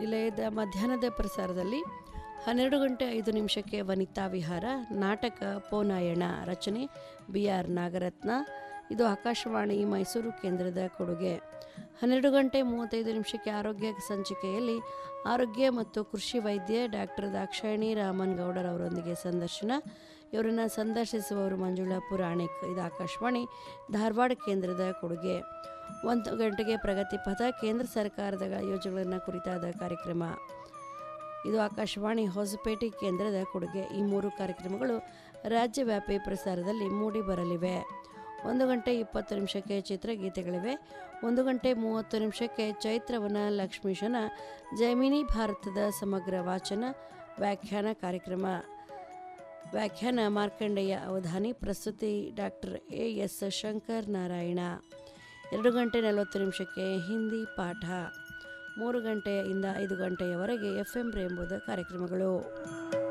ನಿಲಯದ ಮಧ್ಯಾಹ್ನದ ಪ್ರಸಾರದಲ್ಲಿ ಹನ್ನೆರಡು ಗಂಟೆ ಐದು ನಿಮಿಷಕ್ಕೆ ವನಿತಾ ವಿಹಾರ ನಾಟಕ ಪೋನಾಯಣ ರಚನೆ ಬಿ ಆರ್ ನಾಗರತ್ನ ಇದು ಆಕಾಶವಾಣಿ ಮೈಸೂರು ಕೇಂದ್ರದ ಕೊಡುಗೆ ಹನ್ನೆರಡು ಗಂಟೆ ಮೂವತ್ತೈದು ನಿಮಿಷಕ್ಕೆ ಆರೋಗ್ಯ ಸಂಚಿಕೆಯಲ್ಲಿ ಆರೋಗ್ಯ ಮತ್ತು ಕೃಷಿ ವೈದ್ಯ ಡಾಕ್ಟರ್ ದಾಕ್ಷಾಯಣಿ ರಾಮನ್ ಗೌಡರ್ ಅವರೊಂದಿಗೆ ಸಂದರ್ಶನ ಇವರನ್ನು ಸಂದರ್ಶಿಸುವವರು ಮಂಜುಳಾ ಪುರಾಣಿಕ್ ಇದು ಆಕಾಶವಾಣಿ ಧಾರವಾಡ ಕೇಂದ್ರದ ಕೊಡುಗೆ ಒಂದು ಗಂಟೆಗೆ ಪ್ರಗತಿ ಪಥ ಕೇಂದ್ರ ಸರ್ಕಾರದ ಯೋಜನೆಗಳನ್ನು ಕುರಿತಾದ ಕಾರ್ಯಕ್ರಮ ಇದು ಆಕಾಶವಾಣಿ ಹೊಸಪೇಟೆ ಕೇಂದ್ರದ ಕೊಡುಗೆ ಈ ಮೂರು ಕಾರ್ಯಕ್ರಮಗಳು ರಾಜ್ಯವ್ಯಾಪಿ ಪ್ರಸಾರದಲ್ಲಿ ಮೂಡಿ ಬರಲಿವೆ ಒಂದು ಗಂಟೆ ಇಪ್ಪತ್ತು ನಿಮಿಷಕ್ಕೆ ಚಿತ್ರಗೀತೆಗಳಿವೆ ಒಂದು ಗಂಟೆ ಮೂವತ್ತು ನಿಮಿಷಕ್ಕೆ ಚೈತ್ರವನ ಲಕ್ಷ್ಮೀಶನ ಜೈಮಿನಿ ಭಾರತದ ಸಮಗ್ರ ವಾಚನ ವ್ಯಾಖ್ಯಾನ ಕಾರ್ಯಕ್ರಮ ವ್ಯಾಖ್ಯಾನ ಮಾರ್ಕಂಡೇಯ ಅವಧಾನಿ ಪ್ರಸ್ತುತಿ doctor A S Shankar Narayana ಎರಡು ಗಂಟೆ ನಲವತ್ತು ನಿಮಿಷಕ್ಕೆ ಹಿಂದಿ ಪಾಠ ಮೂರು ಗಂಟೆಯಿಂದ ಐದು ಗಂಟೆಯವರೆಗೆ ಎಫ್ ಎಂ ಎಂಬುದ ಕಾರ್ಯಕ್ರಮಗಳು